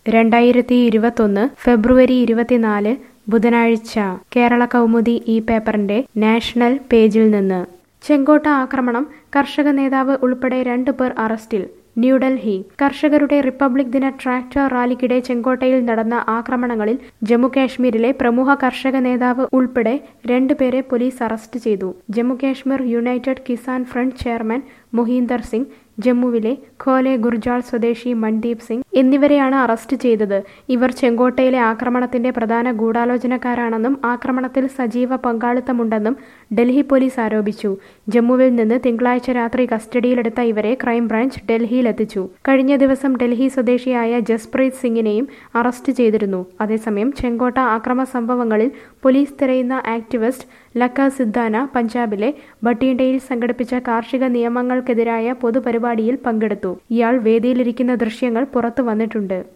രണ്ടായിരത്തി ഇരുപത്തൊന്ന് ഫെബ്രുവരി ഇരുപത്തിനാല് ബുധനാഴ്ച കേരള കൗമുദി ഈ പേപ്പറിന്റെ നാഷണൽ പേജിൽ നിന്ന് ചെങ്കോട്ട ആക്രമണം കർഷക നേതാവ് ഉൾപ്പെടെ രണ്ടു പേർ അറസ്റ്റിൽ ന്യൂഡൽഹി കർഷകരുടെ റിപ്പബ്ലിക് ദിന ട്രാക്ടർ റാലിക്കിടെ ചെങ്കോട്ടയിൽ നടന്ന ആക്രമണങ്ങളിൽ ജമ്മുകാശ്മീരിലെ പ്രമുഖ കർഷക നേതാവ് ഉൾപ്പെടെ രണ്ടുപേരെ പോലീസ് അറസ്റ്റ് ചെയ്തു Jammu Kashmir United Kisan Front chairman Mohinder Singh ജമ്മുവിലെ ഖോലെ ഗുർജാൾ സ്വദേശി മൺദീപ് സിംഗ് എന്നിവരെയാണ് അറസ്റ്റ് ചെയ്തത് ഇവർ ചെങ്കോട്ടയിലെ ആക്രമണത്തിന്റെ പ്രധാന ഗൂഢാലോചനക്കാരാണെന്നും ആക്രമണത്തിൽ സജീവ പങ്കാളിത്തമുണ്ടെന്നും ഡൽഹി പോലീസ് ആരോപിച്ചു ജമ്മുവിൽ നിന്ന് തിങ്കളാഴ്ച രാത്രി കസ്റ്റഡിയിലെടുത്ത ഇവരെ ക്രൈംബ്രാഞ്ച് ഡൽഹിയിലെത്തിച്ചു കഴിഞ്ഞ ദിവസം ഡൽഹി സ്വദേശിയായ ജസ്പ്രീത് സിംഗിനെയും അറസ്റ്റ് ചെയ്തിരുന്നു അതേസമയം ചെങ്കോട്ട ആക്രമ സംഭവങ്ങളിൽ പോലീസ് തിരയുന്ന ആക്ടിവിസ്റ്റ് ലക്ക സിദ്ധാന പഞ്ചാബിലെ ബട്ടിൻഡയിൽ സംഘടിപ്പിച്ച കാർഷിക നിയമങ്ങൾക്കെതിരായ പൊതുപരിപാടിയിൽ പങ്കെടുത്തു ഇയാൾ വേദിയിലിരിക്കുന്ന ദൃശ്യങ്ങൾ പുറത്തു വന്നിട്ടുണ്ട്